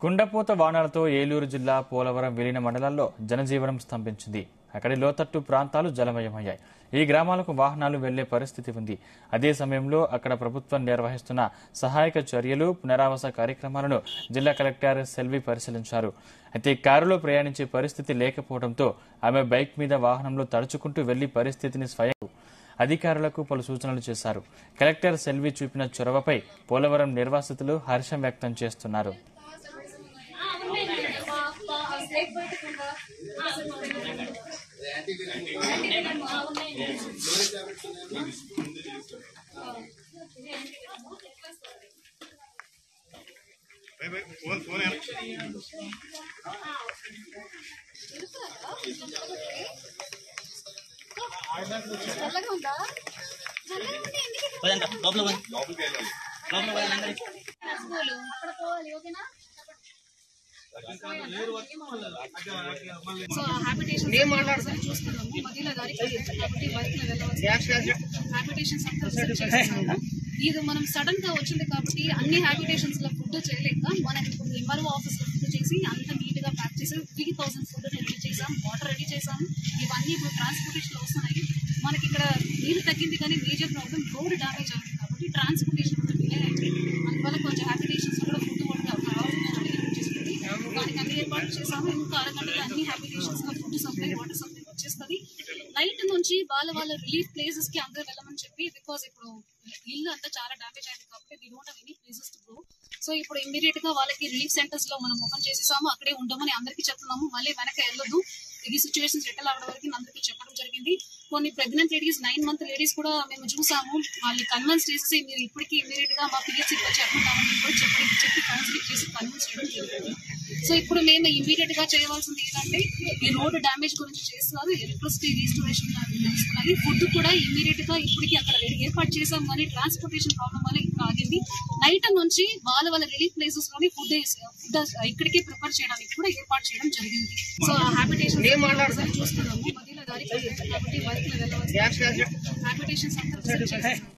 కుండపోత వానాలతో ఏలూరు జిల్లా పోలవరం విలీన మండలాల్లో జనజీవనం స్తంభించింది అక్కడి లోతట్టు ప్రాంతాలు జలమయమయ్యాయి ఈ గ్రామాలకు వాహనాలు వెళ్లే పరిస్థితి ఉంది అదే సమయంలో అక్కడ ప్రభుత్వం నిర్వహిస్తున్న సహాయక చర్యలు పునరావాస కార్యక్రమాలను జిల్లా కలెక్టర్ సెల్వి పరిశీలించారు అయితే కారులో ప్రయాణించే పరిస్థితి లేకపోవడంతో ఆమె బైక్ మీద వాహనంలో తడుచుకుంటూ వెళ్లి పరిస్థితిని స్వయం అధికారులకు పలు సూచనలు చేశారు కలెక్టర్ సెల్వి చూపిన చొరవపై పోలవరం నిర్వాసితులు హర్షం వ్యక్తం చేస్తున్నారు ఫోన్ ఫోన్ చల్లగా ఉందా చల్లగా ఉంటే ఎందుకు పదండి లోపల పోయి లోపల పోయి అందరి నడుచుకోలు అక్కడ పోవాలి ఓకేనా సో హ్యాబిటేషన్ చూస్తున్నాము మధ్యలో దారి కాబట్టి బైక్ లో వెళ్ళవచ్చు హ్యాబిటేషన్స్ అంతా research చేస్తున్నాము. ఇది మనం సడన్ గా వచ్చింది కాబట్టి అన్ని హ్యాబిటేషన్స్ లో ఫుడ్ చేయలేక మనం ఇప్పుడు ఎంఆర్ఓ ఆఫీస్ లో ఫుడ్ చేసి అంత నీట్ గా ప్యాక్ చేసి త్రీ థౌసండ్ ఫుడ్ రెడీ చేసాం వాటర్ రెడీ చేసాం ఇవన్నీ ఇప్పుడు ట్రాన్స్పోర్టేషన్ లో వస్తున్నాయి మనకి ఇక్కడ నీరు తగ్గింది కానీ మేజర్ ప్రాబ్లం రోడ్ డ్యామేజ్ అవుతుంది కాబట్టి ట్రాన్స్పోర్టేషన్ కొంచెం డిలే అయింది అందువల్ల కొంచెం హ్యాబిటేషన్స్ కూడా ఫుడ్ కూడా కావాలని అడిగి చేసుకుంది దానికి అన్ని ఏర్పాటు చేసాము ఇంకా అరగంటలో అన్ని హ్యాబిటేషన్స్ లో ఫుడ్ సప్లై వాటర్ సప్లై వచ్చేస్తుంది నైట్ నుంచి వాళ్ళ వాళ్ళ రిలీఫ్ ప్లేసెస్ కి అందరూ వెళ్ళమని చెప్పి బికాస్ ఇప్పుడు ఇల్లు అంతా చాలా డామేజ్ అయింది కాబట్టి we don't any places to go so ఇప్పుడు ఇమీడియట్ గా వాళ్ళకి రిలీఫ్ సెంటర్స్ లో మనం ఓపెన్ చేసేసాము అక్కడే ఉండమని అందరికీ చెప్తున్నాము మళ్ళీ వెనక వెళ్ళొద్దు ఈ సిచ్యువేషన్ సెటిల్ అవ్వడం వరకు అందరికీ చెప్పడం జరిగింది కొన్ని pregnant ladies nine month ladies కూడా మేము చూసాము వాళ్ళు కన్విన్స్ చేసి మీరు ఇప్పటికీ ఇమీడియట్ గా మా పిహెచ్సి వచ్చి అడ్మిట్ కూడా చెప్పి చెప్పి కన్సిడర్ చేసి కన్విన్స్ చేయడం జరిగింది సో ఇప్పుడు మేము ఇమీడియట్ గా చేయవలసింది ఏంటంటే ఈ రోడ్డు డ్యామేజ్ గురించి చేస్తున్నారు ఎలక్ట్రిసిటీ రీస్టోరేషన్ చేస్తున్నారు ఫుడ్ కూడా ఇమీడియట్ గా ఇప్పటికి అక్కడ ఏర్పాటు చేసాం కానీ ట్రాన్స్పోర్టేషన్ ప్రాబ్లం వల్ల ఇక్కడ ఆగింది నైట్ నుంచి వాళ్ళ వాళ్ళ రిలీఫ్ ప్లేసెస్ లోని ఫుడ్ ఫుడ్ ఇక్కడికే ప్రిపేర్ చేయడానికి కూడా ఏర్పాటు చేయడం జరిగింది సో హ్యాబిటేషన్ చూస్తున్నాము మధ్యలో దారి కాబట్టి బైక్ లో వెళ్ళవచ్చు హ్యాబిటేషన్స్ అంతా research చేస్తున్నాము.